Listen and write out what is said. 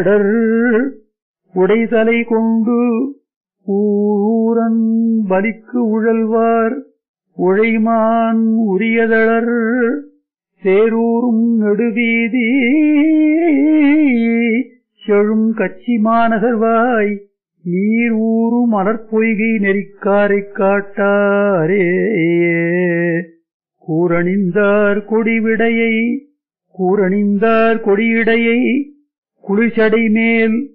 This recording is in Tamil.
இடர் உடைதலை கொண்டு ஊரன் பலிக்கு உழல்வார் உழைமான் உரியதளர் தேரூரும் நெடுவீதி செழும் கச்சி மாநகர்வாய் நீர் ஊரும் மலர்பொய்கை நெறிக்காரைக் காட்டாரே கூரணிந்தார் கொடிவிடையை கூரணிந்தார் கொடியிடையை குளிர்ச்சடை மேல்